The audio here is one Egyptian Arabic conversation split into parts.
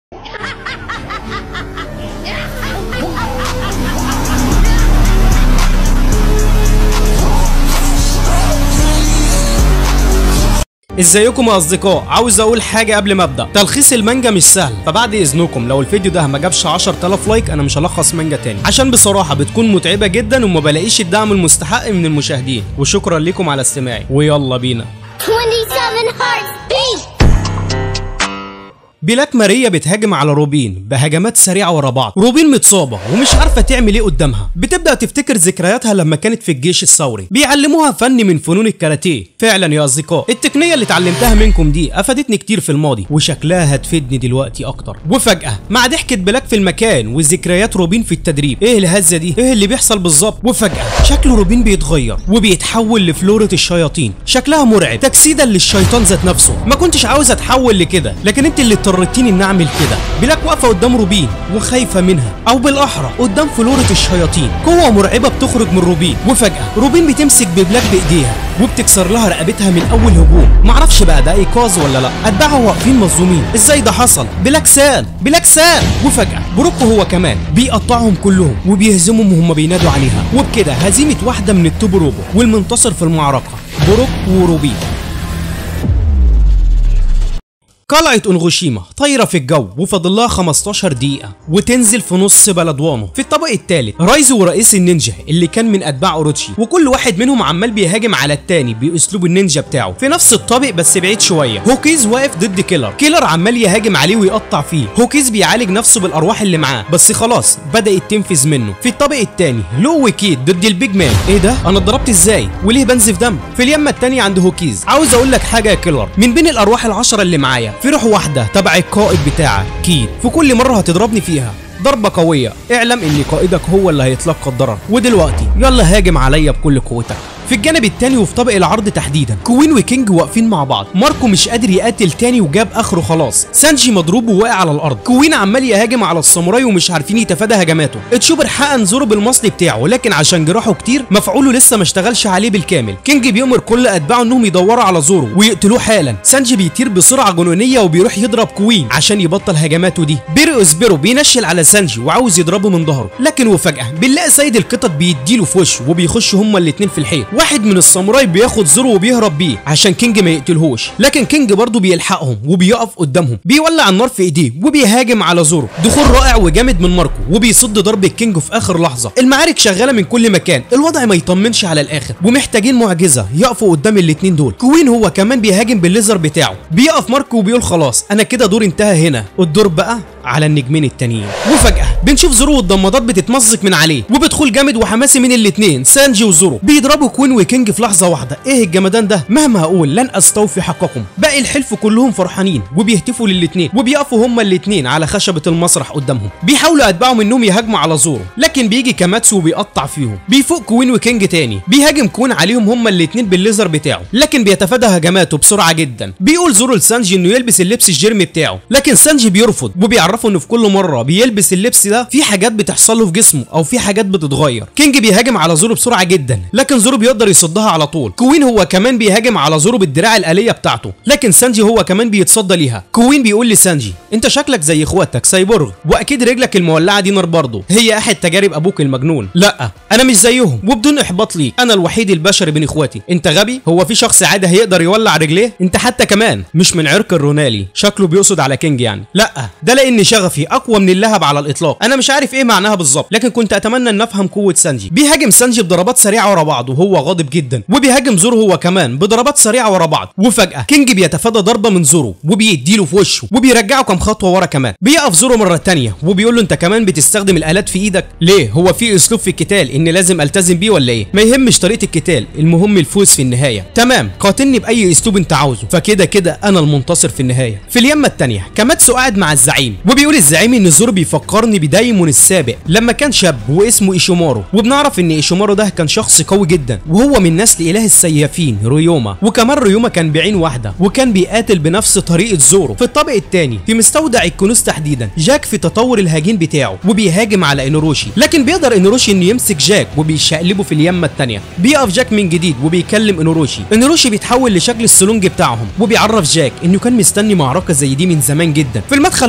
ازيكم يا اصدقاء عاوز اقول حاجه قبل ما ابدا تلخيص المانجا مش سهل فبعد اذنكم لو الفيديو ده ما جابش 10000 لايك انا مش هلخص مانجا تاني عشان بصراحه بتكون متعبه جدا وما بلاقيش الدعم المستحق من المشاهدين وشكرا لكم على استماعي ويلا بينا 27 hearts beat. بلاك ماريا بتهاجم على روبين بهجمات سريعه ورا بعض روبين متصابه ومش عارفه تعمل ايه قدامها بتبدا تفتكر ذكرياتها لما كانت في الجيش الثوري بيعلموها فن من فنون الكاراتيه فعلا يا اصدقاء التقنيه اللي اتعلمتها منكم دي افادتني كتير في الماضي وشكلها هتفيدني دلوقتي اكتر وفجاه مع ضحكه بلاك في المكان وذكريات روبين في التدريب ايه الهزه دي ايه اللي بيحصل بالظبط وفجاه شكل روبين بيتغير وبيتحول لفلورة الشياطين شكلها مرعب تجسيدا للشيطان ذات نفسه ما كنتش عاوز اتحول لكده لكن انت اللي اضطريتيني اني اعمل كده بلاك واقفه قدام روبين وخايفه منها او بالاحرى قدام فلورة الشياطين قوه مرعبه بتخرج من روبين وفجاه روبين بتمسك ببلاك بايديها وبتكسر لها رقبتها من اول هجوم معرفش بقى ده ايقاظ ولا لا اتباعها واقفين مظلومين ازاي ده حصل بلاك سان بلاك سان وفجاه بروكو هو كمان بيقطعهم كلهم وبيهزمهم وهم بينادوا عليها وبكده هزيمه واحده من التوب روبو والمنتصر في المعركه بروك وروبين قلعة أونغوشيما طايرة في الجو وفاضل لها 15 دقيقة وتنزل في نص بلد وانو في الطابق الثالث رايزو ورئيس النينجا اللي كان من أتباع أوروتشي وكل واحد منهم عمال بيهاجم على التاني بأسلوب النينجا بتاعه في نفس الطابق بس بعيد شوية هوكيز واقف ضد كيلر كيلر عمال يهاجم عليه ويقطع فيه هوكيز بيعالج نفسه بالأرواح اللي معاه بس خلاص بدأت تنفذ منه في الطابق الثاني لو وكيد ضد البيج مان ايه ده انا اتضربت ازاي وليه بنزف دم في اليمة التانية عند هوكيز عاوز اقول لك حاجة يا كيلر من بين الأرواح العشرة اللي معايا في روح واحدة تبع القائد بتاعك كيد في كل مرة هتضربني فيها ضربة قوية اعلم ان قائدك هو اللي هيتلقى الضرر ودلوقتي يلا هاجم عليا بكل قوتك في الجانب التاني وفي طابق العرض تحديدا كوين وكينج واقفين مع بعض ماركو مش قادر يقاتل تاني وجاب اخره خلاص سانجي مضروب وواقع على الارض كوين عمال يهاجم على الساموراي ومش عارفين يتفادى هجماته تشوبر حقن زورو بالمصل بتاعه لكن عشان جراحه كتير مفعوله لسه ما اشتغلش عليه بالكامل كينج بيأمر كل اتباعه انهم يدوروا على زورو ويقتلوه حالا سانجي بيطير بسرعه جنونيه وبيروح يضرب كوين عشان يبطل هجماته دي بيرو اسبيرو بينشل على سانجي وعاوز يضربه من ظهره لكن وفجاه بنلاقي سيد القطط بيديله في وشه وبيخشوا هما الاتنين في الحيط واحد من الساموراي بياخد زورو وبيهرب بيه عشان كينج ما يقتلهوش لكن كينج برضه بيلحقهم وبيقف قدامهم بيولع النار في ايديه وبيهاجم على زورو دخول رائع وجامد من ماركو وبيصد ضرب الكينج في اخر لحظه المعارك شغاله من كل مكان الوضع ما يطمنش على الاخر ومحتاجين معجزه يقفوا قدام الاتنين دول كوين هو كمان بيهاجم بالليزر بتاعه بيقف ماركو وبيقول خلاص انا كده دور انتهى هنا الدور بقى على النجمين التانيين وفجاه بنشوف زورو والضمادات بتتمزق من عليه وبدخول جامد وحماسي من الاتنين سانجي وزورو بيضربوا كوين وكينج في لحظه واحده ايه الجمدان ده مهما اقول لن استوفي حقكم باقي الحلف كلهم فرحانين وبيهتفوا للاتنين وبيقفوا هما الاتنين على خشبه المسرح قدامهم بيحاولوا اتباعهم انهم يهاجموا على زورو لكن بيجي كاماتسو وبيقطع فيهم بيفوق كوين وكينج تاني بيهاجم كوين عليهم هما الاتنين بالليزر بتاعه لكن بيتفادى هجماته بسرعه جدا بيقول زورو لسانجي انه يلبس اللبس الجيرمي بتاعه لكن سانجي بيرفض وبيعرفه انه في كل مره بيلبس اللبس ده في حاجات بتحصل له في جسمه او في حاجات بتتغير كينج بيهاجم على زورو بسرعه جدا لكن زورو بيقدر يصدها على طول كوين هو كمان بيهاجم على زورو بالدراع الآلية بتاعته لكن سانجي هو كمان بيتصدى ليها كوين بيقول لسانجي انت شكلك زي اخواتك سايبورغ واكيد رجلك المولعه دي نار برضه هي احد تجارب ابوك المجنون لا انا مش زيهم وبدون احباط ليك انا الوحيد البشري بين اخواتي انت غبي هو في شخص عادي هيقدر يولع رجليه انت حتى كمان مش من عرق الرونالي شكله بيقصد على كينج يعني لا ده لان شغفي اقوى من اللهب على الاطلاق انا مش عارف ايه معناها بالظبط لكن كنت اتمنى ان افهم قوه سانجي بيهاجم سانجي بضربات سريعه ورا بعض وهو غاضب جدا وبيهاجم زورو هو كمان بضربات سريعه ورا بعض وفجاه كينج بيتفادى ضربه من زورو وبيديله في وشه وبيرجعه كام خطوه ورا كمان بيقف زورو مره تانية وبيقول له انت كمان بتستخدم الالات في ايدك ليه هو في اسلوب في القتال ان لازم التزم بيه ولا ايه ما يهمش طريقه القتال المهم الفوز في النهايه تمام قاتلني باي اسلوب انت عاوزه فكده كده انا المنتصر في النهايه في اليمه التانية كاماتسو قاعد مع الزعيم وبيقول الزعيم ان زورو بيفكرني بدايمون السابق لما كان شاب واسمه ايشومارو وبنعرف ان ايشومارو ده كان شخص قوي جدا وهو من نسل اله السيافين ريوما وكمان ريوما كان بعين واحده وكان بيقاتل بنفس طريقه زورو في الطابق الثاني في مستودع الكنوز تحديدا جاك في تطور الهجين بتاعه وبيهاجم على انوروشي لكن بيقدر انوروشي انه يمسك جاك وبيشقلبه في اليمه الثانيه بيقف جاك من جديد وبيكلم انوروشي انوروشي بيتحول لشكل السلونج بتاعهم وبيعرف جاك انه كان مستني معركه زي دي من زمان جدا في المدخل الرئيسي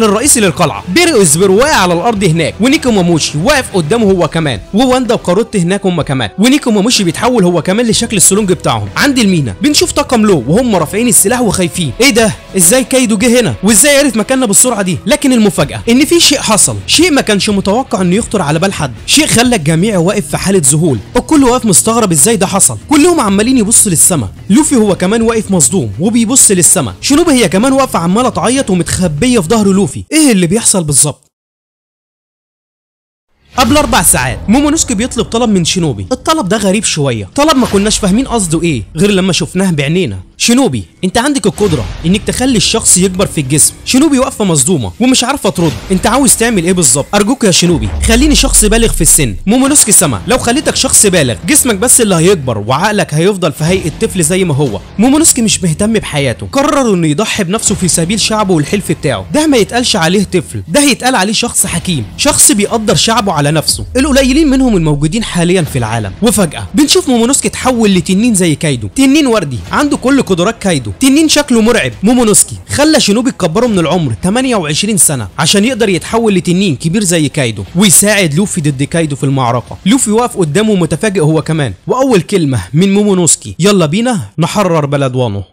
القلعه بيرو اسبرو واقع على الارض هناك ونيكو ماموشي واقف قدامه هو كمان وواندا وكاروت هناك هم كمان ونيكو ماموشي بيتحول هو كمان لشكل السلونج بتاعهم عند المينا بنشوف طاقم لو وهم رافعين السلاح وخايفين ايه ده ازاي كايدو جه هنا وازاي عرف مكاننا بالسرعه دي لكن المفاجاه ان في شيء حصل شيء ما كانش متوقع انه يخطر على بال حد شيء خلى الجميع واقف في حاله ذهول الكل واقف مستغرب ازاي ده حصل كلهم عمالين يبصوا للسما لوفي هو كمان واقف مصدوم وبيبص للسما شنوبي هي كمان واقفه عماله تعيط ومتخبيه في ظهر لوفي ايه اللي بيحصل بالظبط قبل اربع ساعات مومونوسكي بيطلب طلب من شينوبي الطلب ده غريب شويه طلب ما كناش فاهمين قصده ايه غير لما شفناه بعينينا شينوبي انت عندك القدره انك تخلي الشخص يكبر في الجسم شينوبي واقفه مصدومه ومش عارفه ترد انت عاوز تعمل ايه بالظبط ارجوك يا شينوبي خليني شخص بالغ في السن مومونوسكي سما لو خليتك شخص بالغ جسمك بس اللي هيكبر وعقلك هيفضل في هيئه طفل زي ما هو مومونوسكي مش مهتم بحياته قرر انه يضحي بنفسه في سبيل شعبه والحلف بتاعه ده ما يتقالش عليه طفل ده هيتقال عليه شخص حكيم شخص بيقدر شعبه على نفسه القليلين منهم الموجودين حاليا في العالم وفجاه بنشوف مومونوسكي اتحول لتنين زي كايدو تنين وردي عنده كل قدرات كايدو تنين شكله مرعب مومونوسكي خلى شينوبي يكبره من العمر 28 سنه عشان يقدر يتحول لتنين كبير زي كايدو ويساعد لوفي ضد كايدو في المعركه لوفي واقف قدامه متفاجئ هو كمان واول كلمه من مومونوسكي يلا بينا نحرر بلد وانو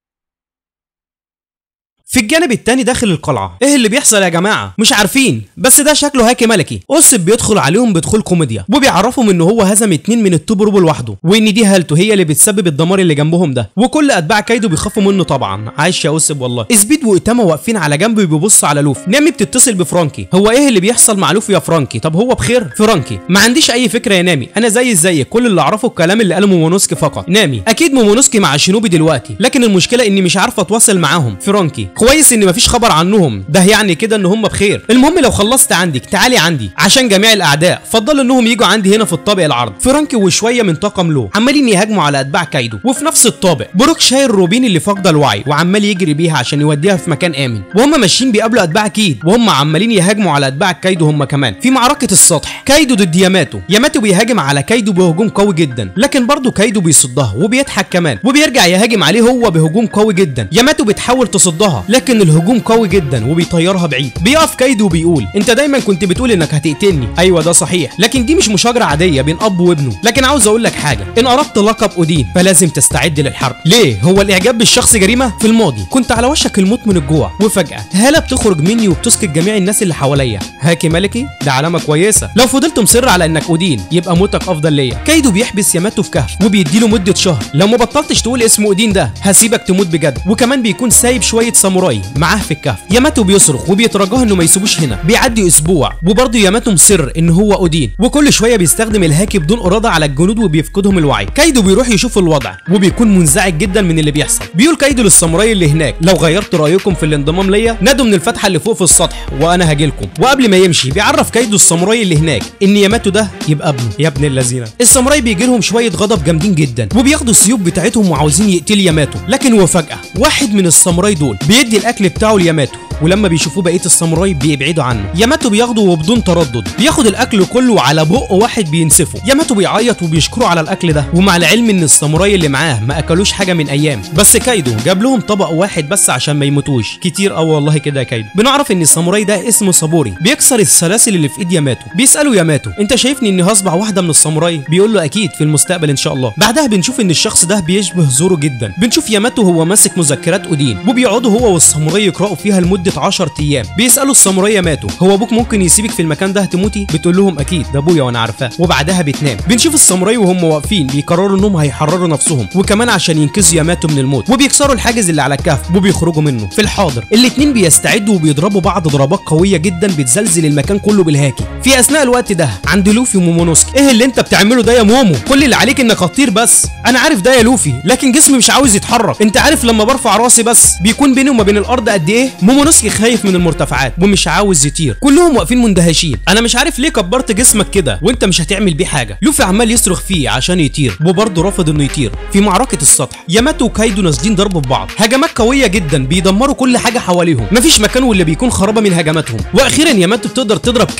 في الجانب التاني داخل القلعة ايه اللي بيحصل يا جماعة مش عارفين بس ده شكله هاكي ملكي اوسب بيدخل عليهم بدخول كوميديا وبيعرفهم ان هو هزم اتنين من التوب روبو لوحده وان دي هالته هي اللي بتسبب الدمار اللي جنبهم ده وكل اتباع كايدو بيخافوا منه طبعا عايش يا اوسب والله سبيد وايتاما واقفين على جنب بيبصوا على لوفي نامي بتتصل بفرانكي هو ايه اللي بيحصل مع لوفي يا فرانكي طب هو بخير فرانكي ما عنديش اي فكرة يا نامي انا زي زيك كل اللي اعرفه الكلام اللي قاله مومونوسكي فقط نامي اكيد مومونوسكي مع شينوبي دلوقتي لكن المشكلة اني مش عارفه اتواصل معاهم فرانكي كويس ان مفيش خبر عنهم ده يعني كده ان هم بخير المهم لو خلصت عندك تعالي عندي عشان جميع الاعداء فضلوا انهم يجوا عندي هنا في الطابق العرض فرانكي وشويه من طاقم لو عمالين يهاجموا على اتباع كايدو وفي نفس الطابق بروك شايل روبين اللي فاقده الوعي وعمال يجري بيها عشان يوديها في مكان امن وهم ماشيين بيقابلوا اتباع كيد وهم عمالين يهاجموا على اتباع كايدو هم كمان في معركه السطح كايدو ضد ياماتو ياماتو بيهاجم على كايدو بهجوم قوي جدا لكن برضه كايدو بيصدها وبيضحك كمان وبيرجع يهاجم عليه هو بهجوم قوي جدا ياماتو بتحاول تصدها لكن الهجوم قوي جدا وبيطيرها بعيد بيقف كايدو وبيقول انت دايما كنت بتقول انك هتقتلني ايوه ده صحيح لكن دي مش مشاجره عاديه بين اب وابنه لكن عاوز اقول لك حاجه ان اردت لقب اودين فلازم تستعد للحرب ليه هو الاعجاب بالشخص جريمه في الماضي كنت على وشك الموت من الجوع وفجاه هاله بتخرج مني وبتسكت جميع الناس اللي حواليا هاكي ملكي ده علامه كويسه لو فضلت مصر على انك اودين يبقى موتك افضل ليا كايدو بيحبس ياماتو في كهف وبيديله مده شهر لو ما بطلتش تقول اسم اودين ده هسيبك تموت بجد وكمان بيكون سايب شويه ساموراي معاه في الكهف ياماتو بيصرخ وبيترجاه انه ما يسيبوش هنا بيعدي اسبوع وبرضه ياماتو مصر ان هو اودين وكل شويه بيستخدم الهاكي بدون اراده على الجنود وبيفقدهم الوعي كايدو بيروح يشوف الوضع وبيكون منزعج جدا من اللي بيحصل بيقول كايدو للساموراي اللي هناك لو غيرت رايكم في الانضمام ليا نادوا من الفتحه اللي فوق في السطح وانا هاجيلكم وقبل ما يمشي بيعرف كايدو الساموراي اللي هناك ان ياماتو ده يبقى ابنه يا ابن اللذينه الساموراي بيجي لهم شويه غضب جامدين جدا وبياخدوا السيوف بتاعتهم وعاوزين يقتلوا ياماتو لكن هو فجاه واحد من الساموراي دول بيدي الاكل بتاعه لياماتو ولما بيشوفوه بقيه الساموراي بيبعدوا عنه ياماتو بياخده وبدون تردد بياخد الاكل كله على بق واحد بينسفه ياماتو بيعيط وبيشكره على الاكل ده ومع العلم ان الساموراي اللي معاه ما اكلوش حاجه من ايام بس كايدو جاب لهم طبق واحد بس عشان ما يموتوش كتير اه والله كده يا كايدو بنعرف ان الساموراي ده اسمه صابوري بيكسر السلاسل اللي في ايد ياماتو بيسالوا ياماتو انت شايفني اني هصبح واحده من الساموراي بيقول له اكيد في المستقبل ان شاء الله بعدها بنشوف ان الشخص ده بيشبه زورو جدا بنشوف ياماتو هو ماسك مذكرات اودين وبيقعدوا هو والساموراي يقراوا فيها لمده 10 ايام بيسالوا الساموراي ياماتو هو ابوك ممكن يسيبك في المكان ده تموتي بتقول لهم اكيد ده ابويا وانا عارفاه وبعدها بتنام بنشوف الساموراي وهم واقفين بيقرروا انهم هيحرروا نفسهم وكمان عشان ينقذوا ياماتو من الموت وبيكسروا الحاجز اللي على الكهف وبيخرجوا منه في الحاضر الاتنين بيستعدوا وبيضربوا بعض ضربات قويه جدا بتزلزل المكان كله بالهاكي في اثناء الوقت ده عند لوفي ومومونوسكي ايه اللي انت بتعمله ده يا مومو كل اللي عليك انك هتطير بس انا عارف ده يا لوفي لكن جسمي مش عاوز يتحرك انت عارف لما برفع راسي بس بيكون بيني وما بين الارض قد ايه مومونوسكي خايف من المرتفعات ومش عاوز يطير كلهم واقفين مندهشين انا مش عارف ليه كبرت جسمك كده وانت مش هتعمل بيه حاجه لوفي عمال يصرخ فيه عشان يطير وبرضه رافض انه يطير في معركه السطح ياماتو وكايدو نازلين ضرب في بعض هجمات قويه جدا بيدمروا كل حاجه حواليهم مفيش مكان واللي بيكون خرابه من هجماتهم واخيرا ياماتو بتقدر تضرب كايدو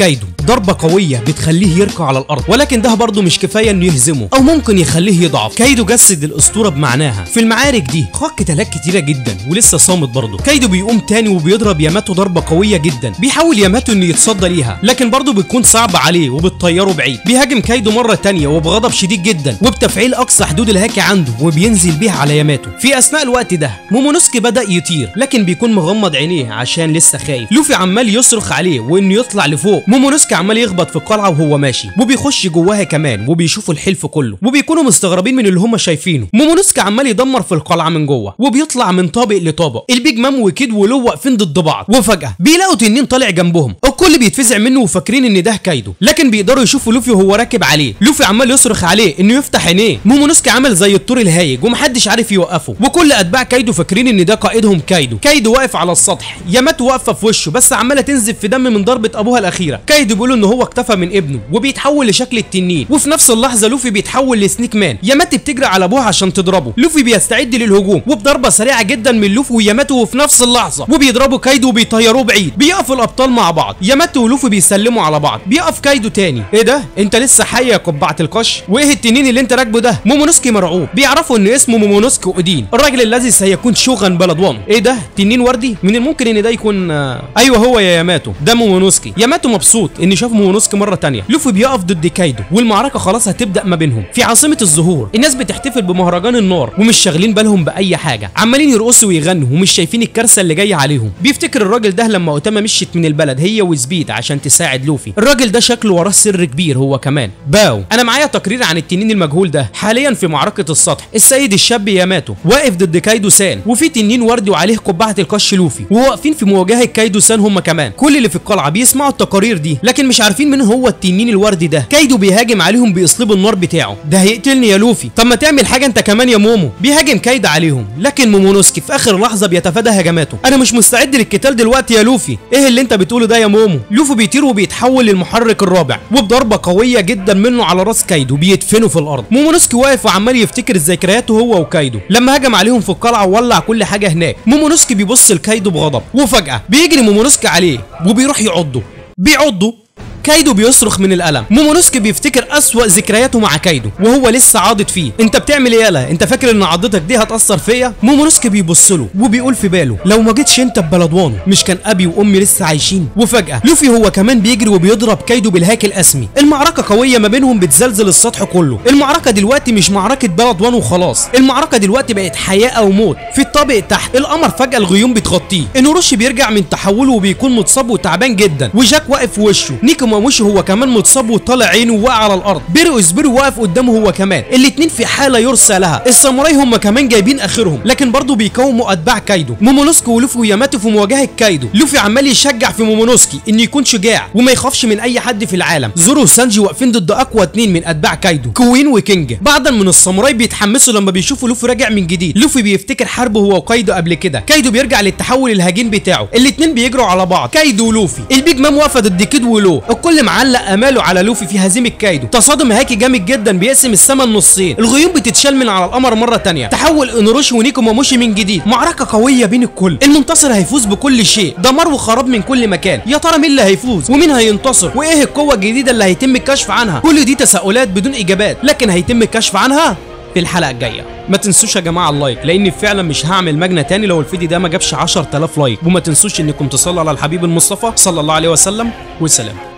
ضربه قويه بتخليه يركع على الارض ولكن ده برضه مش كفايه انه يهزمه او ممكن يخليه يضعف كايدو جسد الاسطوره بمعناها في المعارك دي خاض قتالات كتيره جدا ولسه صامت برضه كايدو بيقوم تاني وبيضرب ياماتو ضربه قويه جدا بيحاول ياماتو انه يتصدى ليها لكن برضه بتكون صعبه عليه وبتطيره بعيد بيهاجم كايدو مره تانية وبغضب شديد جدا وبتفعيل اقصى حدود الهاكي عنده وبينزل بيها على ياماتو في اثناء الوقت ده مومونوسكي بدا يطير لكن بيكون مغمض عينيه عشان لسه خايف لوفي عمال يصرخ عليه وانه يطلع لفوق مومونوسكي عمال يخبط في القلعه وهو ماشي وبيخش جواها كمان وبيشوفوا الحلف كله وبيكونوا مستغربين من اللي هم شايفينه مومونوسكي عمال يدمر في القلعه من جوه وبيطلع من طابق لطابق البيج مام وكيد ولو واقفين ضد بعض وفجاه بيلاقوا تنين طالع جنبهم الكل بيتفزع منه وفاكرين ان ده كايدو لكن بيقدروا يشوفوا لوفي وهو راكب عليه لوفي عمال يصرخ عليه انه يفتح عينيه مومونوسكي عمل زي الطور الهايج ومحدش عارف يوقفه وكل اتباع كايدو فاكرين ان ده قائدهم كايدو كايدو واقف على السطح ياماتو واقفه في وشه بس عماله تنزف في دم من ضربه ابوها الاخيره كايدو بيقول ان هو اكتفى من ابنه وبيتحول لشكل التنين وفي نفس اللحظه لوفي بيتحول لسنيك مان ياماتو بتجري على ابوها عشان تضربه لوفي بيستعد للهجوم وبضربه سريعه جدا من لوفي وياماتو وفي نفس اللحظه وبيضربوا كايدو وبيطيروه بعيد بيقفوا الابطال مع بعض ياماتو ولوفي بيسلموا على بعض بيقف كايدو تاني ايه ده انت لسه حي يا قبعه القش وايه التنين اللي انت راكبه ده مومونوسكي مرعوب بيعرفوا ان اسمه مومونوسكي اودين الراجل الذي سيكون شوغان بلدوان ايه ده تنين وردي من الممكن ان ده يكون آه، ايوه هو يا ياماتو ده مومونوسكي ياماتو مبسوط ان شاف مومونوسكي مره تانية لوفي بيقف ضد كايدو والمعركه خلاص هتبدا ما بينهم في عاصمه الزهور الناس بتحتفل بمهرجان النار ومش شاغلين بالهم باي حاجه عمالين يرقصوا ويغنوا ومش شايفين الكارثه اللي جايه عليهم بيفتكر الراجل ده لما اوتاما مشيت من البلد هي وسبيد عشان تساعد لوفي الراجل ده شكله وراه سر كبير هو كمان باو انا معايا تقرير عن التنين المجهول ده حاليا في معركه السطح السيد الشاب ياماتو واقف ضد كايدو سان وفي تنين وردي وعليه قبعه القش لوفي وواقفين في مواجهه كايدو سان هم كمان كل اللي في القلعه بيسمعوا التقارير دي لكن مش عارفين مين هو التنين الوردي ده كايدو بيهاجم عليهم باسلوب النار بتاعه ده هيقتلني يا لوفي طب ما تعمل حاجه انت كمان يا مومو بيهاجم كايدو عليهم لكن مومونوسكي في اخر لحظه بيتفادى هجماته انا مش مستعد للقتال دلوقتي يا لوفي ايه اللي انت بتقوله ده يا مومو لوفي بيطير وبيتحول للمحرك الرابع وبضربه قويه جدا منه على راس كايدو بيدفنه في الارض مومونوسكي واقف وعمال يفتكر ذكرياته هو وكايدو لما هجم عليهم في القلعه وولع كل حاجه هناك مومونوسكي بيبص لكايدو بغضب وفجاه بيجري مومونوسكي عليه وبيروح يعضه بيعضه كايدو بيصرخ من الالم مومونوسكي بيفتكر اسوأ ذكرياته مع كايدو وهو لسه عاضد فيه انت بتعمل ايه يالا انت فاكر ان عضتك دي هتاثر فيا مومونوسكي بيبص له وبيقول في باله لو ما جيتش انت ببلدوانو مش كان ابي وامي لسه عايشين وفجاه لوفي هو كمان بيجري وبيضرب كايدو بالهاك الاسمي المعركه قويه ما بينهم بتزلزل السطح كله المعركه دلوقتي مش معركه بلدوان وخلاص المعركه دلوقتي بقت حياه او موت في الطابق تحت القمر فجاه الغيوم بتغطيه انوروشي بيرجع من تحوله وبيكون متصاب وتعبان جدا وجاك واقف في وشه نيكو ماموشي هو كمان متصاب وطالع عينه وواقع على الارض بيرو اسبيرو واقف قدامه هو كمان الاتنين في حاله يرثى لها الساموراي هم كمان جايبين اخرهم لكن برضه بيقاوموا اتباع كايدو مومونوسكي ولوفي وياماتو في مواجهه كايدو لوفي عمال يشجع في مومونوسكي انه يكون شجاع وما يخافش من اي حد في العالم زورو وسانجي واقفين ضد اقوى اتنين من اتباع كايدو كوين وكينج بعضا من الساموراي بيتحمسوا لما بيشوفوا لوفي راجع من جديد لوفي بيفتكر حربه هو وكايدو قبل كده كايدو بيرجع للتحول الهجين بتاعه الاتنين بيجروا على بعض كايدو ولوفي البيج مام واقفه ضد كيد ولو الكل معلق اماله على لوفي في هزيمه كايدو تصادم هاكي جامد جدا بيقسم السما نصين الغيوم بتتشال من على القمر مره تانية تحول انوروشي ونيكو ماموشي من جديد معركه قويه بين الكل المنتصر هيفوز بكل شيء دمار وخراب من كل مكان يا ترى مين اللي هيفوز ومين هينتصر وايه القوه الجديده اللي هيتم الكشف عنها كل دي تساؤلات بدون اجابات لكن هيتم الكشف عنها في الحلقه الجايه ما تنسوش يا جماعه اللايك لاني فعلا مش هعمل مجنى تاني لو الفيديو ده ما جابش 10000 لايك وما تنسوش انكم تصلوا على الحبيب المصطفى صلى الله عليه وسلم والسلام